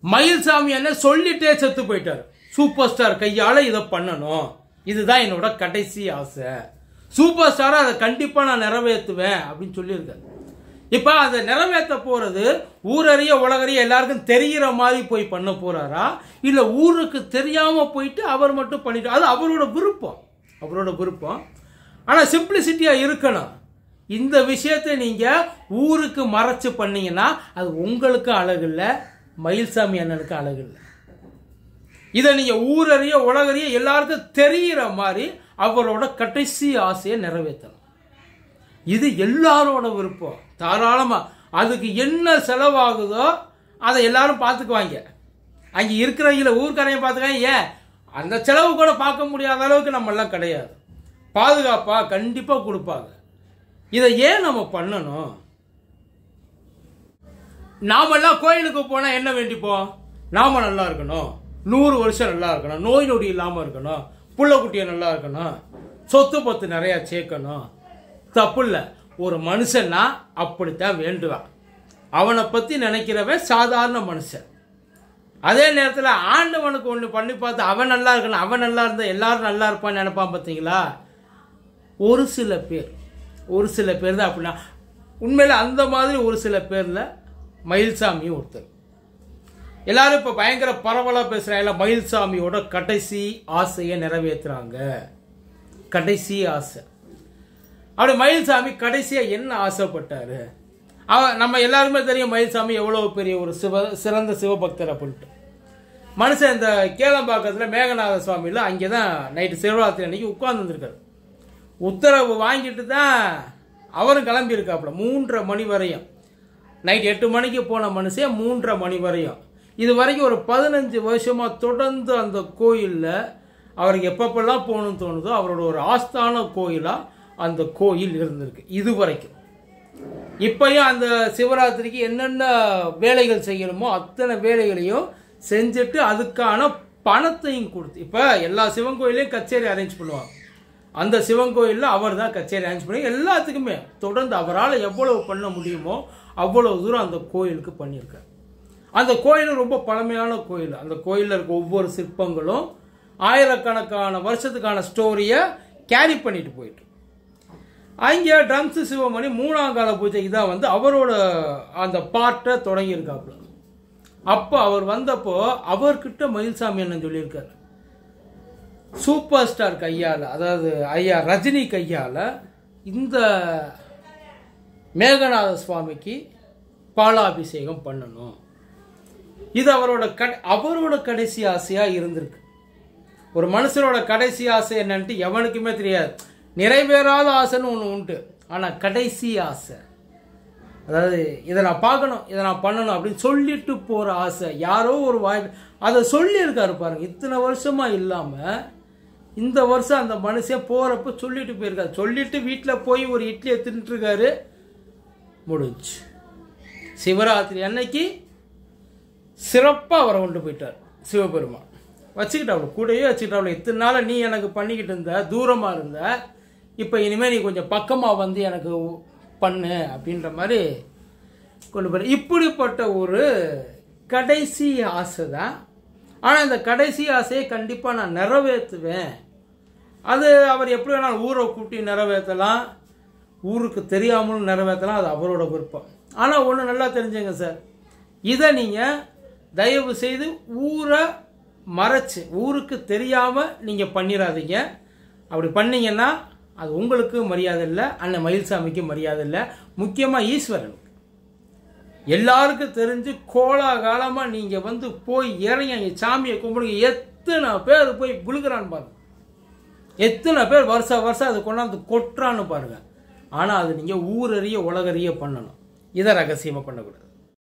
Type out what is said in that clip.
மயில்சாமி என்ன சொல்லிட்டே செத்து போயிட்டார் சூப்பர் ஸ்டார் கையால இதை பண்ணணும் இதுதான் என்னோட கடைசி ஆசை சூப்பர் ஸ்டாரா அதை கண்டிப்பா நான் நிறைவேற்றுவேன் அப்படின்னு சொல்லியிருக்காரு இப்ப அதை நிறைவேற்ற போறது ஊரறிய உலகறிய எல்லாருக்கும் தெரிகிற மாதிரி போய் பண்ண போறாரா இல்ல ஊருக்கு தெரியாம போயிட்டு அவர் மட்டும் பண்ணிட்டு அது அவரோட விருப்பம் அவரோட விருப்பம் ஆனா சிம்பிளிசிட்டியா இருக்கணும் இந்த விஷயத்தை நீங்க ஊருக்கு மறைச்சு பண்ணீங்கன்னா அது உங்களுக்கு அழகு இல்ல மயில்சாமி அண்ணனுக்கு அழகு இல்லை இதை நீங்க ஊரறிய உலகறிய எல்லாருக்கும் தெரிகிற மாதிரி அவரோட கடைசி ஆசையை நிறைவேற்றணும் இது எல்லாரோட விருப்பம் தாராளமா அதுக்கு என்ன செலவாகுதோ அதை எல்லாரும் பார்த்துக்குவாங்க அங்க இருக்கிறவங்கள ஊர்க்காரையும் பார்த்துக்காங்க ஏன் அந்த செலவு கூட பார்க்க முடியாத அளவுக்கு நம்ம எல்லாம் கிடையாது பாதுகாப்பா கண்டிப்பா கொடுப்பாங்க இதை ஏன் நம்ம பண்ணணும் நாமெல்லாம் கோயிலுக்கு போனா என்ன வேண்டிப்போம் நாம நல்லா இருக்கணும் நூறு வருஷம் நல்லா இருக்கணும் நோய் நொடி இல்லாம இருக்கணும் புள்ள குட்டிய நல்லா இருக்கணும் சொத்து பத்து நிறைய சேர்க்கணும் தப்பு இல்ல ஒரு மனுஷன்னா அப்படித்தான் வேண்டுவான் அவனை பத்தி நினைக்கிறவன் சாதாரண மனுஷன் அதே நேரத்தில் ஆண்டவனுக்கு ஒன்று பண்ணி பார்த்து அவன் நல்லா இருக்கணும் அவன் நல்லா இருந்தா எல்லாரும் நல்லா இருப்பான்னு நினைப்பான் பார்த்தீங்களா ஒரு சில பேர் ஒரு சில பேர் தான் அப்படின்னா உண்மையில அந்த மாதிரி ஒரு சில பேர்ல மயில்சாமியும் ஒருத்தர் எல்லாரும் இப்ப பயங்கர பரவலா பேசுறாங்க மயில்சாமியோட கடைசி ஆசையை நிறைவேற்றுறாங்க கடைசி ஆசை அப்படி மயில்சாமி கடைசியா என்ன ஆசைப்பட்டாரு அவ நம்ம எல்லாருமே தெரியும் மயில்சாமி எவ்வளவு பெரிய ஒரு சிவ சிறந்த சிவபக்தர் அப்படின்ட்டு மனுஷன் இந்த கேளம்பாக்கத்தில் மேகநாத சுவாமியில் அங்கே தான் நைட்டு சிவராத்திரி அன்னைக்கு உட்கார்ந்துருக்காரு உத்தரவு வாங்கிட்டு தான் அவரும் கிளம்பி இருக்காப்புல மூன்றரை மணி வரையும் நைட் எட்டு மணிக்கு போன மனுஷன் மூன்றரை மணி வரையும் இது வரைக்கும் ஒரு பதினஞ்சு வருஷமா தொடர்ந்து அந்த கோயிலில் அவருக்கு எப்பப்பெல்லாம் போகணும்னு தோணுதோ அவரோட ஒரு ஆஸ்தான கோயிலா அந்த கோயில் இருந்திருக்கு இது வரைக்கும் இப்பயும் அந்த சிவராத்திரிக்கு என்னென்ன வேலைகள் செய்யணுமோ அத்தனை வேலைகளையும் செஞ்சுட்டு அதுக்கான பணத்தையும் கொடுத்து இப்போ எல்லா சிவன் கோயிலையும் கச்சேரி அரேஞ்ச் பண்ணுவாங்க அந்த சிவன் கோயிலில் அவர் தான் கச்சேரி அரேஞ்ச் பண்ணி எல்லாத்துக்குமே தொடர்ந்து அவரால் எவ்வளவு பண்ண முடியுமோ அவ்வளவு தூரம் அந்த கோயிலுக்கு பண்ணியிருக்கார் அந்த கோயில் ரொம்ப பழமையான கோயில் அந்த கோயிலில் இருக்க ஒவ்வொரு சிற்பங்களும் ஆயிரக்கணக்கான வருஷத்துக்கான ஸ்டோரியை கேரி பண்ணிட்டு போயிட்டு அங்கே ட்ரம்ஸ் சிவமணி மூணாம் கால பூஜைக்கு தான் வந்து அவரோட அந்த பாட்டை தொடங்கியிருக்காப்புல அப்போ அவர் வந்தப்போ அவர்கிட்ட மயில்சாமி அண்ணன் சொல்லியிருக்காரு சூப்பர் ஸ்டார் கையால் அதாவது ஐயா ரஜினி கையால் இந்த மேகநாத சுவாமிக்கு பாலாபிஷேகம் பண்ணணும் இது அவரோட கட அவரோட கடைசி ஆசையாக இருந்திருக்கு ஒரு மனுஷனோட கடைசி ஆசை என்னன்ட்டு எவனுக்குமே தெரியாது நிறைவேறாத ஆசைன்னு ஒன்று உண்டு ஆனால் கடைசி ஆசை அதாவது இதை நான் பார்க்கணும் இதை நான் பண்ணணும் அப்படின்னு சொல்லிட்டு போகிற ஆசை யாரோ ஒரு வாய்ப்பு அதை சொல்லியிருக்காரு பாருங்க இத்தனை வருஷமா இல்லாமல் இந்த வருஷம் அந்த மனுஷன் போகிறப்ப சொல்லிட்டு போயிருக்காரு சொல்லிட்டு வீட்டில் போய் ஒரு இட்லியை தின்னுட்டுருக்காரு முடிஞ்சு சிவராத்திரி அன்னைக்கு சிறப்பாக அவரை கொண்டு போயிட்டார் சிவபெருமான் வச்சுக்கிட்டாப்ல கூடயே வச்சுக்கிட்டாப்ல இத்தனை நாள் நீ எனக்கு பண்ணிக்கிட்டு இருந்த தூரமாக இருந்த இப்போ இனிமேல் நீ கொஞ்சம் பக்கமாக வந்து எனக்கு பண்ணு அப்படின்ற மாதிரி கொண்டு போய் இப்படிப்பட்ட ஒரு கடைசி ஆசை தான் ஆனால் இந்த கடைசி ஆசையை கண்டிப்பாக நான் நிறைவேற்றுவேன் அது அவர் எப்படி வேணாலும் ஊரை கூட்டி நிறைவேற்றலாம் ஊருக்கு தெரியாமலும் நிறைவேற்றலாம் அது அவரோட விருப்பம் ஆனால் ஒன்று நல்லா தெரிஞ்சுங்க சார் இதை நீங்கள் தயவு செய்து ஊரை மறைச்சு ஊருக்கு தெரியாமல் நீங்கள் பண்ணிடாதீங்க அப்படி பண்ணீங்கன்னா அது உங்களுக்கு மரியாதை இல்லை அண்ணன் மயில்சாமிக்கு மரியாதை இல்லை முக்கியமாக ஈஸ்வரனுக்கு எல்லாருக்கும் தெரிஞ்சு கோலாகாலமாக நீங்கள் வந்து போய் இறங்கி அங்கே சாமியை கும்பிடுங்க எத்தனை பேர் போய் விழுகிறான்னு பாருங்க எத்தனை பேர் வருஷம் வருஷம் அதை கொண்டாந்து கொட்டுறான்னு பாருங்க ஆனால் அது நீங்கள் ஊரறிய உலகறிய பண்ணணும் இதை ரகசியமாக பண்ணக்கூடாது